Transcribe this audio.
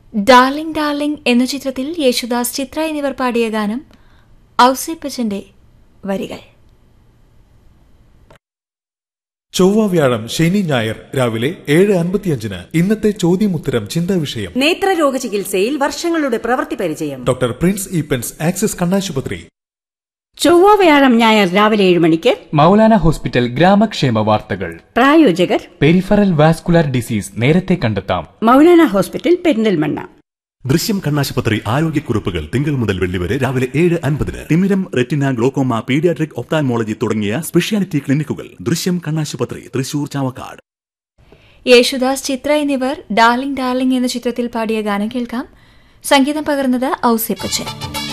darling darling എന്ന ചിത്രത്തിൽ യേശുദാസ് ചിത്ര എന്നിവർ പാടിയ ഗാനം ഔസേപ്പച്ചന്റെ വരികൾ ചൊവ്വ വ്യാഴം ശനി ഞായർ രാവിലെ ഏഴ് അൻപത്തിയഞ്ചിന് ഇന്നത്തെ ചോദ്യമുത്തരം ചിന്താ വിഷയം നേത്രരോഗ ചികിത്സയിൽ വർഷങ്ങളുടെ പ്രവൃത്തി പരിചയം ഡോക്ടർ പ്രിൻസ് ഈപ്പൻസ് ആക്സിസ് കണ്ണാശുപത്രി ചൊവ്വ വ്യാഴം ഞായർ രാവിലെ ഏഴ് മണിക്ക് മൗലാന ഹോസ്പിറ്റൽ ഗ്രാമക്ഷേമ വാർത്തകൾ പ്രായോജകർ പെരിഫറൽ വാസ്കുലർ ഡിസീസ് നേരത്തെ കണ്ടെത്താം മൗലാന ഹോസ്പിറ്റൽ പെരിന്തൽമണ്ണ ദൃശ്യം കണ്ണാശുപത്രി ആരോഗ്യക്കുറിപ്പുകൾ തിങ്കൾ മുതൽ വെള്ളി വരെ രാവിലെ ഏഴ് അൻപതിന് തിമിരം റെറ്റിന ഗ്ലോക്കോമ പീഡിയാട്രിക് ഒപ്താൽമോളജി തുടങ്ങിയ സ്പെഷ്യാലിറ്റി ക്ലിനിക്കുകൾ ദൃശ്യം കണ്ണാശുപത്രി തൃശൂർ ചാവക്കാട് യേശുദാസ് ചിത്ര എന്നിവർ ഡാർലിംഗ് ഡാർലിംഗ് എന്ന ചിത്രത്തിൽ പാടിയ ഗാനം കേൾക്കാം സംഗീതം പകർന്നത് ഔസേപ്പച്ചൻ